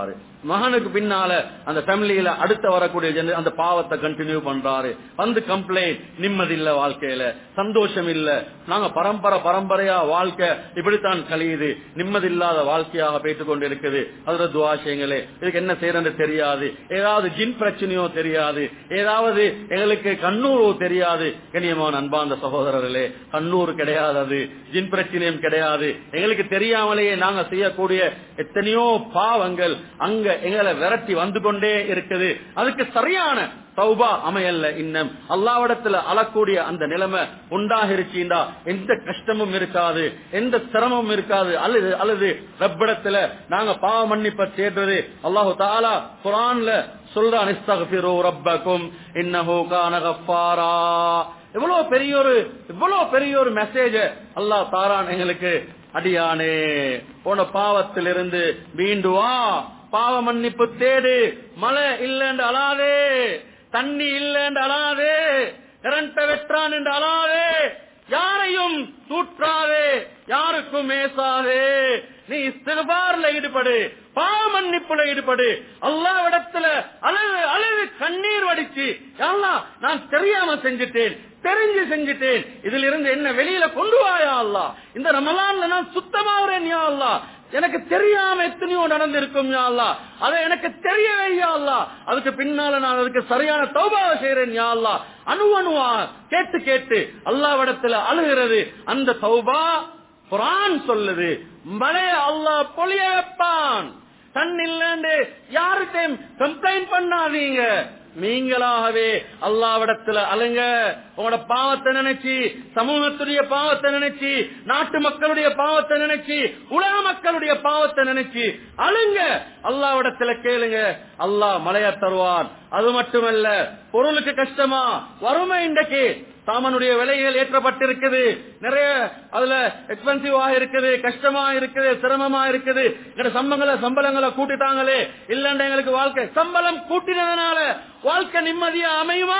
மகனுக்கு பின்னால அந்த ஃபேமிலியில அடுத்த வரக்கூடிய ஜென- அந்த பாவத்தை கண்டினியூ பண்றாரு வந்து கம்ப்ளைண்ட் நிம்மதி இல்ல வாழ்க்கையில சந்தோஷம் இல்ல நாங்க பரம்பரை பரம்பரையா வாழ்க்கை இப்படித்தான் கழியுது நிம்மதி இல்லாத வாழ்க்கையாக போயிட்டு கொண்டு இருக்குது அதுல துவாசயங்களே இதுக்கு என்ன செய்யறது தெரியாது ஏதாவது ஜின் பிரச்சனையோ தெரியாது ஏதாவது எங்களுக்கு கண்ணூரோ தெரியாது கண்ணியமான அன்பார்ந்த சகோதரர்களே கண்ணூர் கிடையாது அது ஜின் பிரச்சனையும் கிடையாது எங்களுக்கு தெரியாமலேயே நாங்க செய்யக்கூடிய எத்தனையோ பாவங்கள் அங்க எங்களை விரட்டி வந்து கொண்டே இருக்குது அதுக்கு சரியான தௌபா அமையல்ல இன்னும் அல்லாவிடத்துல அழக்கூடிய அந்த நிலைமை உண்டாகிருச்சுண்டா எந்த கஷ்டமும் இருக்காது எந்த சிரமமும் இருக்காது அல்லது அல்லது ரப்பிடத்துல நாங்க பாவ மன்னிப்ப தேடுறது அல்லாஹு தாலா குரான்ல சொல்றான் இஸ்தக்ஃபிரு ரப்பக்கும் இன்னஹு கான கஃபாரா இவ்வளவு பெரிய ஒரு இவ்வளவு பெரிய ஒரு மெசேஜ் அல்லாஹ் தாரான் எங்களுக்கு அடியானே போன பாவத்திலிருந்து மீண்டு வா பாவ மன்னிப்பு தேடு மழை இல்லைன்னு அழாதே தண்ணி இல்லைன்னு அழாதே கரண்ட வெற்றான் என்று அழாதே யாரையும் தூற்றாதே யாருக்கும் மேசாதே நீ இஸ்திகபார்ல ஈடுபடு பாவ மன்னிப்புல ஈடுபடு அல்லாவிடத்துல அழகு அழகு கண்ணீர் வடிச்சு அல்லாஹ் நான் தெரியாம செஞ்சுட்டேன் தெரிஞ்சு செஞ்சுட்டேன் இதுல இருந்து என்ன வெளியில கொண்டு வாயா அல்லா இந்த ரமலான்ல நான் சுத்தமாகிறேன் யா அல்லா எனக்கு தெரியாம எத்தனையோ நடந்திருக்கும் யா அல்லா அதை எனக்கு தெரியவே யா அல்லா அதுக்கு பின்னால நான் அதுக்கு சரியான தௌபாவை செய்யறேன் யா அல்லா அணு அணுவா கேட்டு கேட்டு அல்லாவிடத்துல அழுகிறது அந்த தௌபா குரான் சொல்லுது மழைய அல்லாஹ் பொழிய வைப்பான் தன் இல்லன்னு யார்கிட்டையும் கம்ப்ளைண்ட் பண்ணாதீங்க நீங்களாகவே அல்லாவிடத்துல அழுங்க உங்களோட பாவத்தை நினைச்சு சமூகத்துடைய பாவத்தை நினைச்சு நாட்டு மக்களுடைய பாவத்தை நினைச்சு உலக மக்களுடைய பாவத்தை நினைச்சு அழுங்க அல்லாவிடத்துல கேளுங்க அல்லாஹ் மழைய தருவான் அது மட்டுமல்ல பொருளுக்கு கஷ்டமா வறுமை இன்றைக்கு சாமானுடைய விலைகள் ஏற்றப்பட்டிருக்குது நிறைய அதுல எக்ஸ்பென்சிவா இருக்குது கஷ்டமா இருக்குது சிரமமா இருக்குது எங்க சம்பளங்களை சம்பளங்களை கூட்டிட்டாங்களே இல்லன்னா எங்களுக்கு வாழ்க்கை சம்பளம் கூட்டினதுனால வாழ்க்கை நிம்மதியா அமையுமா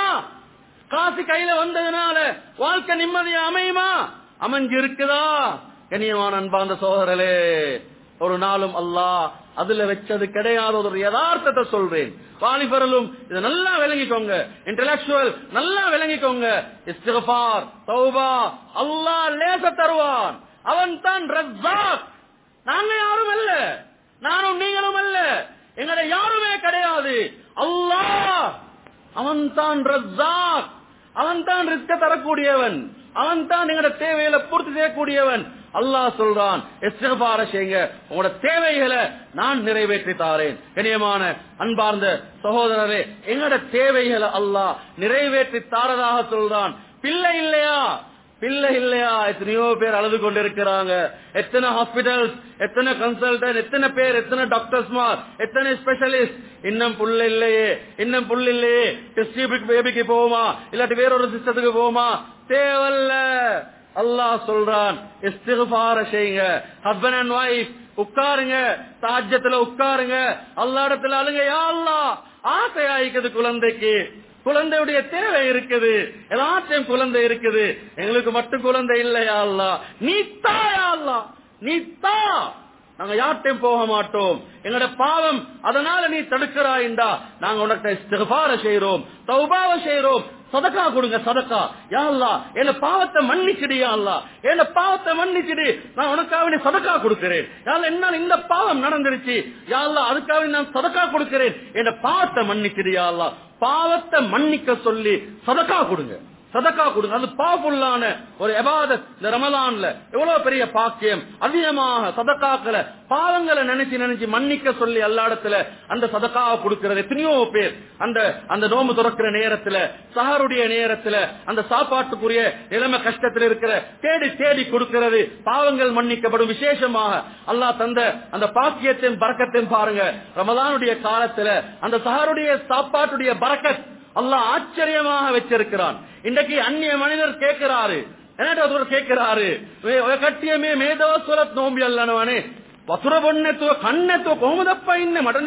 காசு கையில வந்ததுனால வாழ்க்கை நிம்மதியா அமையுமா அமைஞ்சு இருக்குதா கனியமான அன்பாந்த சோதரலே ஒரு நாளும் அல்லாஹ் அதுல வச்சது கிடையாத ஒரு யதார்த்தத்தை சொல்றேன் வாலிபரலும் இதை நல்லா விளங்கிக்கோங்க இன்டலெக்சுவல் நல்லா விளங்கிக்கோங்க இஸ்திகபார் தௌபா அல்லாஹ் லேச தருவான் அவன் தான் ரஸ்ஸாக் நாங்க யாரும் அல்ல நானும் நீங்களும் அல்ல எங்கட யாருமே கிடையாது அல்லாஹ் அவன் தான் ரஸ்ஸாக் அவன் தான் ரிஸ்க தரக்கூடியவன் அவன் தான் எங்கட தேவையில பூர்த்தி செய்யக்கூடியவன் அல்லாஹ் சொல்றான் எஸ்திகபார செய்யுங்க உங்களோட தேவைகளை நான் நிறைவேற்றி தாரேன் கண்ணியமான அன்பார்ந்த சகோதரரே எங்கட தேவைகளை அல்லாஹ் நிறைவேற்றி தாரதாக சொல்றான் பிள்ளை இல்லையா பிள்ளை இல்லையா எத்தனையோ பேர் அழுது கொண்டிருக்கிறாங்க எத்தனை ஹாஸ்பிட்டல்ஸ் எத்தனை கன்சல்டன்ட் எத்தனை பேர் எத்தனை டாக்டர்ஸ்மார் எத்தனை ஸ்பெஷலிஸ்ட் இன்னும் புள்ள இல்லையே இன்னும் புள்ள இல்லையே டெஸ்ட் பேபிக்கு போகுமா இல்லாட்டி வேறொரு சிஸ்டத்துக்கு போகுமா தேவல்ல அல்லாஹ் சொல்றான் இஸ்திகுபார செய்யுங்க ஹஸ்பண்ட் அண்ட் ஒய்ஃப் உட்காருங்க தாஜ்யத்துல உட்காருங்க அல்லா இடத்துல அழுங்க யா அல்லாஹ் ஆசையாயிக்குது குழந்தைக்கு குழந்தையுடைய தேவை இருக்குது எல்லாத்தையும் குழந்தை இருக்குது எங்களுக்கு மட்டும் குழந்தை இல்லையா அல்லா நீ தாயா அல்லா நீ தா நாங்க யார்ட்டையும் போக மாட்டோம் எங்களோட பாவம் அதனால நீ தடுக்கிறாய்டா நாங்க உனக்கு இஸ்திகபார செய்யறோம் தௌபாவ செய்யறோம் சதக்கா கொடுங்க சதக்கா யா அல்லா என்ன பாவத்தை மன்னிச்சிடு யா அல்லா என்ன பாவத்தை மன்னிச்சிடு நான் உனக்காக நீ சதக்கா கொடுக்கிறேன் யா அல்லா, என்னால இந்த பாவம் நடந்துருச்சு யா அல்லா அதுக்காக நான் சதக்கா கொடுக்கிறேன் என்ன பாவத்தை மன்னிச்சிடு யா அல்லா பாவத்தை மன்னிக்க சொல்லி சதக்கா கொடுங்க சதக்கா கொடுங்க அது பாவுள்ளான ஒரு எபாதத் இந்த ரமலான்ல எவ்வளவு பெரிய பாக்கியம் அதிகமாக சதக்காக்களை பாவங்களை நினைச்சு நினைச்சு மன்னிக்க சொல்லி எல்லா இடத்துல அந்த சதக்காவை கொடுக்கிறது எத்தனையோ பேர் அந்த அந்த நோம்பு துறக்கிற நேரத்துல சஹருடைய நேரத்துல அந்த சாப்பாட்டுக்குரிய நிலைமை கஷ்டத்தில் இருக்கிற தேடி தேடி கொடுக்கிறது பாவங்கள் மன்னிக்கப்படும் விசேஷமாக அல்லாஹ் தந்த அந்த பாக்கியத்தின் பறக்கத்தையும் பாருங்க ரமலானுடைய காலத்துல அந்த சஹருடைய சாப்பாட்டுடைய பறக்கத் அல்லாஹ் ஆச்சரியமாக வச்சிருக்கிறான் இன்றைக்கு அந்நிய மனிதர் கேட்கிறாரு என்னட்டு ஒருவர் கேட்கிறாரு "வே- ඔය කට්ටිය මේ මේ දවස්වලත් නෝම්බි අල්ලනවනේ වතුර බොන්නේ නැතුව කන්නේ නැතුව කොහොමද අප්පා ඉන්නේ මට නම්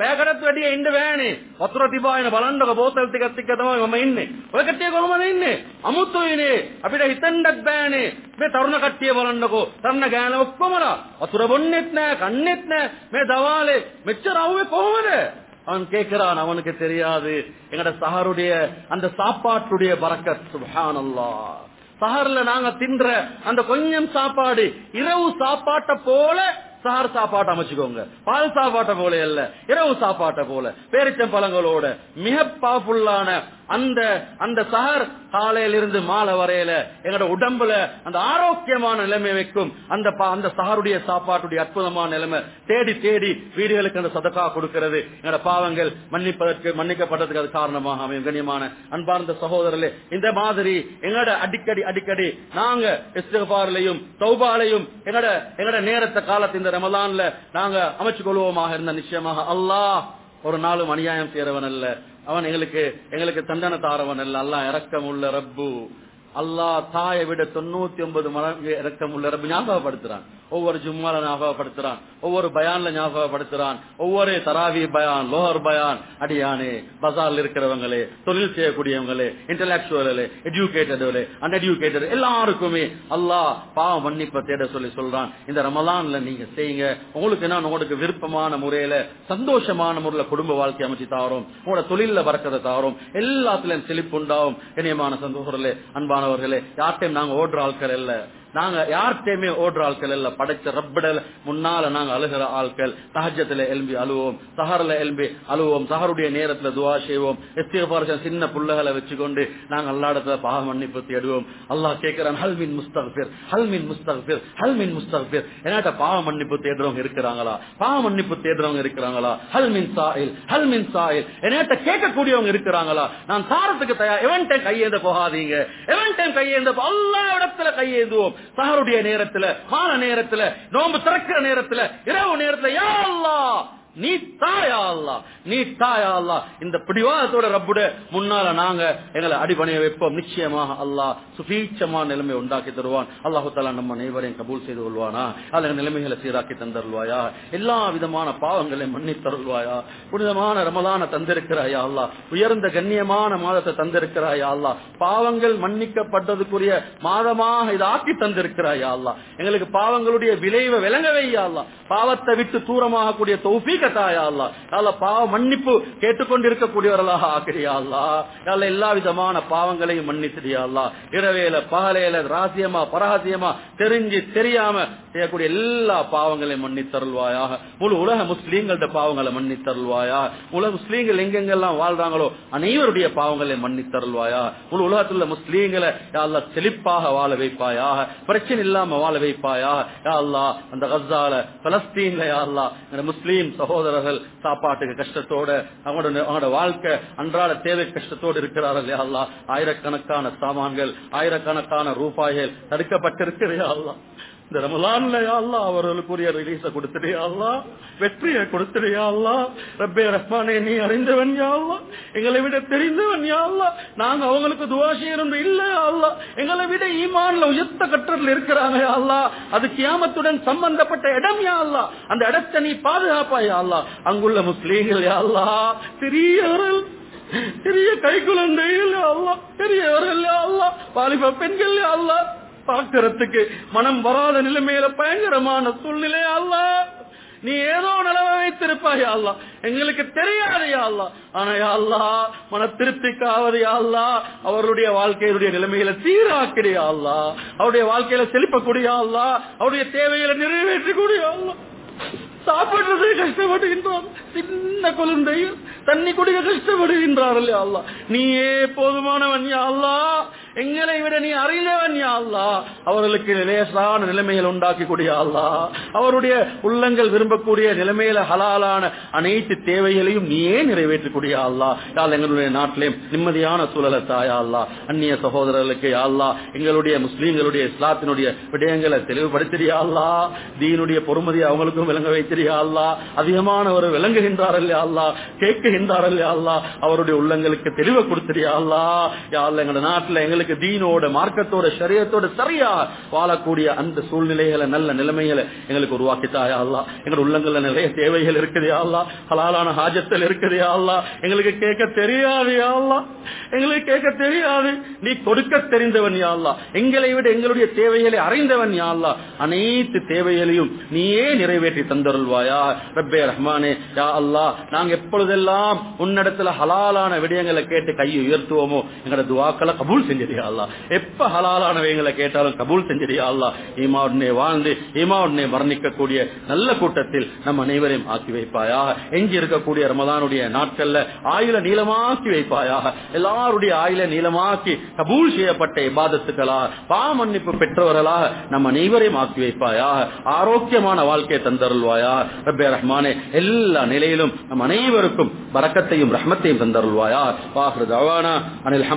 පෑකටත් වැඩිය ඉන්න බෑනේ. වතුර තිබාගෙන බලන්නකො බෝතල් ටිකක් ටික තමයි මම ඉන්නේ. ඔය කට්ටිය කොහමද ඉන්නේ? අමුතුයිනේ. අපිට හිතන්නත් බෑනේ. මේ තරුණ කට්ටිය බලන්නකෝ. තරුණ ගෑන ඔක්කොමලා වතුර බොන්නෙත් නෑ, කන්නෙත් නෑ. මේ දවාලේ මෙච්චර අවුවේ කොහමද? அவன் கேட்கிறான் அவனுக்கு தெரியாது எங்கட சஹருடைய அந்த சாப்பாட்டுடைய பறக்கத் சுப்ஹானல்லாஹ் சஹர்ல நாங்க தின்ற அந்த கொஞ்சம் சாப்பாடு இரவு சாப்பாட்டை போல சஹர் சாப்பாட்டை அமைச்சுக்கோங்க பால் சாப்பாட்டை போல அல்ல இரவு சாப்பாட்டை போல பேரிச்சம் பழங்களோட மிக பவர்ஃபுல்லான அந்த அந்த சஹர் காலையில இருந்து மாலை வரையில எங்களோட உடம்புல அந்த ஆரோக்கியமான நிலைமை வைக்கும் அந்த ப- அந்த சஹருடைய சாப்பாட்டுடைய அற்புதமான நிலைமை தேடி தேடி வீடுகளுக்கு அந்த சதக்கா கொடுக்கிறது எங்களோட பாவங்கள் மன்னிப்பதற்கு மன்னிக்கப்பட்டதுக்கு அது காரணமாக அமையும் கண்ணியமான அன்பார்ந்த சகோதரர்களே இந்த மாதிரி எங்களோட அடிக்கடி அடிக்கடி நாங்க இஸ்திகபாரிலையும் தௌபாலையும் எங்களோட எங்களோட நேரத்தை காலத்து இந்த ரமலான்ல நாங்க அமைச்சு கொள்வோமாக இருந்த நிச்சயமாக அல்லாஹ் ஒரு நாளும் அநியாயம் செய்யறவன் அல்ல அவன் எங்களுக்கு எங்களுக்கு தண்டனை தாரவன் அல்ல அல்லாஹ் இரக்கம் உள்ள ரப்பு அல்லாஹ் தாயை விட தொண்ணூத்தி ஒன்பது மடங்கு இரக்கம் உள்ள ரப்பு ஞாபகப்படுத்துறான் ஒவ்வொரு ஜும்மால ஞாபகப்படுத்துறான் ஒவ்வொரு பயான்ல ஞாபகப்படுத்துறான் ஒவ்வொரு தராவி பயான் லோஹர் பயான் அடியானே பஜார்ல இருக்கிறவங்களே தொழில் செய்யக்கூடியவங்களே இன்டலெக்சுவலே எஜுகேட்டடே அன்எடுகேட்டட் எல்லாருக்குமே அல்லாஹ் பாவ மன்னிப்பை தேட சொல்லி சொல்றான் இந்த ரமலான்ல நீங்க செய்யுங்க உங்களுக்கு என்ன உங்களுக்கு விருப்பமான முறையில சந்தோஷமான முறையில குடும்ப வாழ்க்கை அமைச்சு தாரோம் உங்களோட தொழில பறக்கத்தை தாரோம் எல்லாத்துலயும் செழிப்பு உண்டாகும் இனியமான சந்தோஷர்களே அன்பானவர்களே யார்ட்டையும் நாங்க ஓடுற ஆட்கள் இல்ல நாங்க யார்கிட்டயுமே ஓடுற ஆட்கள் இல்ல படைச்ச ரப்பிடல முன்னால நாங்க அழுகிற ஆட்கள் சஹஜத்துல எலும்பி அழுவோம் சஹர்ல எலும்பி அழுவோம் சஹருடைய நேரத்துல துவா செய்வோம் எஸ்திகபாரசன் சின்ன புள்ளைகளை வச்சுக்கொண்டு நாங்க எல்லா இடத்துல பாவ மன்னிப்பு தேடுவோம் அல்லாஹ் கேட்கிறான் ஹல்மின் முஸ்தக்பிர் ஹல்மின் முஸ்தக்பிர் ஹல்மின் முஸ்தக்பிர் என்னாட்ட பாவ மன்னிப்பு தேடுறவங்க இருக்கிறாங்களா பாவ மன்னிப்பு தேடுறவங்க இருக்கிறாங்களா ஹல்மின் சாயில் ஹல்மின் சாயில் என்னாட்ட கேட்கக்கூடியவங்க இருக்கிறாங்களா நான் சாரத்துக்கு தயார் எவன் டைம் கையேந்த போகாதீங்க எவன் டைம் கையேந்த போ- எல்லா இடத்துல கையேந்துவோம் சஹருடைய நேரத்துல மால நேரத்துல நோம்பு திறக்கிற நேரத்துல இரவு நேரத்துல யா அல்லாஹ் நீ தாயா அல்லா நீ தாயா அல்லா இந்த பிடிவாதத்தோட ரப்புட முன்னால நாங்க எங்களை அடிபணிய வைப்போம் நிச்சயமாக அல்லாஹ் சுபீட்சமான நிலைமை உண்டாக்கி தருவான் அல்லாஹு தாலா நம்ம அனைவரையும் கபூல் செய்து கொள்வானா அல்ல நிலைமைகளை சீராக்கி தந்தருள்வாயா எல்லா விதமான பாவங்களையும் மன்னித் தருள்வாயா புனிதமான ரமலான தந்திருக்கிறாயா அல்லா உயர்ந்த கண்ணியமான மாதத்தை தந்திருக்கிறாயா அல்லா பாவங்கள் மன்னிக்கப்பட்டதுக்குரிய மாதமாக இதை ஆக்கி தந்திருக்கிறாயா அல்லா எங்களுக்கு பாவங்களுடைய விளைவை விளங்க வையா அல்லா பாவத்தை விட்டு தூரமாக கூடிய தௌஃபீகத்தாயா அல்லா அல்ல பாவ மன்னிப்பு கேட்டுக்கொண்டிருக்கக்கூடியவர்களாக ஆக்கிறியா அல்லா அல்ல எல்லா விதமான பாவங்களையும் மன்னிச்சிடியா அல்லா இரவேல பகலேல ராசியமா பரகாசியமா தெரிஞ்சு தெரியாம செய்யக்கூடிய எல்லா பாவங்களையும் மன்னித்தருள்வாயாக முழு உலக முஸ்லீம்களோட பாவங்களை மன்னித்தருள்வாயா உலக முஸ்லீம்கள் எங்கெங்கெல்லாம் வாழ்றாங்களோ அனைவருடைய பாவங்களை மன்னித்தருள்வாயா முழு உலகத்துல முஸ்லீம்களை யா அல்லாஹ் செழிப்பாக வாழ வைப்பாயாக பிரச்சனை இல்லாம வாழ வைப்பாயா யா அல்லாஹ் அந்த கஸ்ஸால பலஸ்தீன்ல யா அல்லாஹ் இந்த முஸ்லீம் சகோதரர்கள் சாப்பாட்டுக்கு கஷ்டத்தோட அவங்களோட அவங்களோட வாழ்க்கை அன்றாட தேவை கஷ்டத்தோடு இருக்கிறார்கள் யா அல்லாஹ் ஆயிரக்கணக்கான சாமான்கள் ஆயிரக்கணக்கான ரூபாய்கள் தடுக்கப்பட்டிருக்கிறயா அல்லாஹ் இந்த ரமலான்ல யா அல்லாஹ் அவர்களுக்குரிய ரிலீஸ கொடுத்துறியா அல்லாஹ் வெற்றியை கொடுத்துறியா அல்லாஹ் ரப்பே ரஹ்மானே நீ அறிந்தவன் யா அல்லாஹ் எங்களை விட தெரிந்தவன் யா அல்லாஹ் நாங்க அவங்களுக்கு துவா செய்யணும் இல்ல யா அல்லாஹ் எங்களை விட ஈமான்ல உயர்த்த கட்டத்தில் இருக்கிறாங்க யா அல்லாஹ் அது கியாமத்துடன் சம்பந்தப்பட்ட இடம் யா அல்லாஹ் அந்த இடத்தை நீ பாதுகாப்பா யா அல்லாஹ் அங்குள்ள முஸ்லீம்கள் யா அல்லாஹ் சிறியவர்கள் பெரிய கை குழந்தைகள் யா அல்லாஹ் பெரியவர்கள் யா அல்லாஹ் வாலிப பெண்கள் யா அல்லாஹ் பார்க்கறதுக்கு மனம் வராத நிலைமையில பயங்கரமான சூழ்நிலை அல்ல நீ ஏதோ நிலவை வைத்திருப்பாய் அல்லா எங்களுக்கு தெரியாது அல்லா ஆனா அல்லா மன திருப்திக்காவது அல்லா அவருடைய வாழ்க்கையினுடைய நிலைமையில சீராக்கிறியா அல்லா அவருடைய வாழ்க்கையில செழிப்பக்கூடிய அல்லா அவருடைய தேவைகளை நிறைவேற்றக்கூடிய அல்லா சாப்பிடுறது கஷ்டப்படுகின்றார் சின்ன குழந்தைகள் தண்ணி குடிக்க கஷ்டப்படுகின்றார்கள் யா அல்லாஹ் நீயே போதுமானவன் யா அல்லாஹ் எங்களை விட நீ அறிந்தவன் யா அல்லாஹ் அவர்களுக்கு லேசான நிலைமைகள் உண்டாக்கி கூடிய அல்லாஹ் அவருடைய உள்ளங்கள் விரும்பக்கூடிய நிலைமையில ஹலாலான அனைத்து தேவைகளையும் நீயே நிறைவேற்றக்கூடிய அல்லாஹ் யாழ் எங்களுடைய நாட்டிலே நிம்மதியான சூழலை தாயா அல்லாஹ் அந்நிய சகோதரர்களுக்கு யா அல்லாஹ் எங்களுடைய முஸ்லீம்களுடைய இஸ்லாத்தினுடைய விடயங்களை தெளிவுபடுத்தியா அல்லாஹ் தீனுடைய பொறுமதியை அவங்களுக்கும் விளங்க வைத்திரியா அல்லா அதிகமானவர் விளங்குகின்றார் இல்லையா அல்லா கேட்குகின்றார் இல்லையா அல்லா அவருடைய உள்ளங்களுக்கு தெளிவை கொடுத்திரியா அல்லா யா அல்லா எங்க நாட்டுல எங்களுக்கு தீனோட மார்க்கத்தோட சரியத்தோட சரியா வாழக்கூடிய அந்த சூழ்நிலைகளை நல்ல நிலைமைகளை எங்களுக்கு உருவாக்கித்தாயா அல்லா எங்களோட உள்ளங்கள்ல நிறைய தேவைகள் இருக்குதா அல்லா ஹலாலான ஹாஜத்தில் இருக்குதா அல்லா எங்களுக்கு கேட்க தெரியாது யா அல்லா எங்களுக்கு கேட்க தெரியாது நீ கொடுக்க தெரிந்தவன் யா அல்லா எங்களை விட எங்களுடைய தேவைகளை அறிந்தவன் யா அல்லா அனைத்து தேவைகளையும் நீயே நிறைவேற்றி தந்தருள்வாயா ரப்பே ரஹ்மானே யா அல்லா நாங்க எப்பொழுதெல்லாம் உன்னிடத்துல ஹலாலான விடயங்களை கேட்டு கையை உயர்த்துவோமோ எங்களோட துவாக்களை கபூல் செஞ்சிருயா அல்லா எப்ப ஹலாலானவைகளை கேட்டாலும் கபூல் செஞ்சிருயா அல்லா ஈமாவுடனே வாழ்ந்து ஈமாவுடனே மரணிக்கக்கூடிய நல்ல கூட்டத்தில் நம் அனைவரையும் ஆக்கி வைப்பாயாக எஞ்சி இருக்கக்கூடிய ரமதானுடைய நாட்கள்ல ஆயுள நீளமாக்கி வைப்பாயாக எல்லாருடைய ஆயுள நீளமாக்கி கபூல் செய்யப்பட்ட இபாதத்துக்களா பா மன்னிப்பு பெற்றவர்களாக நம் அனைவரையும் ஆக்கி வைப்பாயாக ஆரோக்கியமான வாழ்க்கையை தந்தருள்வாயா ரப்பே ரஹ்மானே எல்லா நிலையிலும் நம் அனைவருக்கும் பரக்கத்தையும் ரஹ்மத்தையும் தந்தருள்வாயா வாஹ்ரு தவானா அனில்